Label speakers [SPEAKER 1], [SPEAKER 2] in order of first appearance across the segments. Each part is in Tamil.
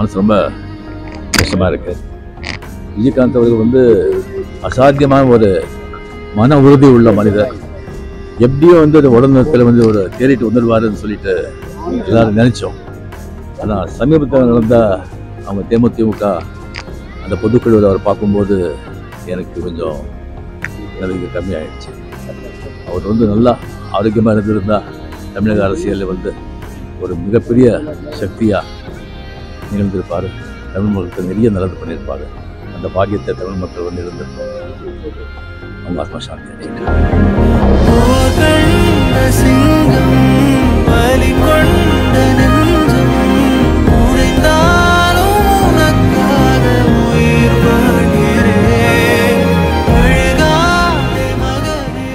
[SPEAKER 1] மனசு ரொம்ப கஷ்டமாக இருக்கு விஜயகாந்த் அவர்கள் வந்து அசாத்தியமான ஒரு மன உறுதி உள்ள மனிதர் எப்படியோ வந்து அந்த உடல்நலத்தில் வந்து ஒரு தேறிட்டு வந்துடுவாருன்னு சொல்லிட்டு எல்லாரும் நினைச்சோம் ஆனால் சமீபத்தில் நடந்த அவங்க தேமுதிமுக அந்த பொதுக்குழுவில் அவர் பார்க்கும்போது எனக்கு கொஞ்சம் நம்பிக்கை கம்மியாயிடுச்சு அவர் வந்து நல்லா ஆரோக்கியமாக இருந்திருந்தா தமிழக அரசியலில் வந்து ஒரு மிகப்பெரிய சக்தியாக நிகழ்ந்திருப்பார் தமிழ் மக்களுக்கு நிறைய நல்லது பண்ணியிருப்பார் அந்த பாக்கியத்தை தமிழ் மக்கள் வந்து இருந்திருப்பாங்க அவங்க ஆத்மா சாந்தி அடையட்டும்.
[SPEAKER 2] போகண்ட சிங்கம் வலி கொண்ட நெஞ்சம் உடைந்தாலும் உனக்காக உயிர் வாழ்கிறேன் அழுகாதே மகனே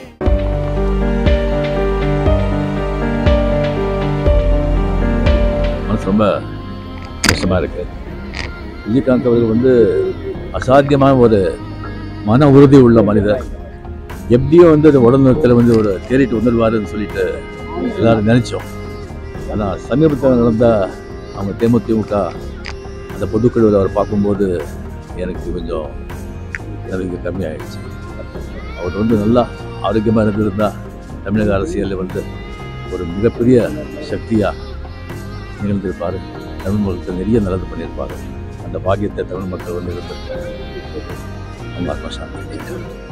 [SPEAKER 1] மனசு ரொம்ப கஷ்டமாக இருக்கு விஜயகாந்த் அவர்கள் வந்து அசாத்தியமான ஒரு மன உறுதி உள்ள மனிதர் எப்படியோ வந்து அந்த உடல்நலத்தில் வந்து ஒரு தேறிட்டு வந்துடுவாருன்னு சொல்லிட்டு எல்லாரும் நினைச்சோம் ஆனால் சமீபத்தில் நடந்த அவங்க தேமுதிமுக அந்த பொதுக்குழுவில் அவர் பார்க்கும்போது எனக்கு கொஞ்சம் நம்பிக்கை கம்மியாயிடுச்சு அவர் வந்து நல்லா ஆரோக்கியமாக இருந்திருந்தா தமிழக அரசியலில் வந்து ஒரு மிகப்பெரிய சக்தியாக நிகழ்ந்திருப்பார் தமிழ் மக்களுக்கு நிறைய நல்லது பண்ணியிருப்பார் அந்த பாக்கியத்தை தமிழ் மக்கள் வந்து இருந்திருப்பாங்க அவங்க ஆத்மா சாந்தி அடையட்டும்.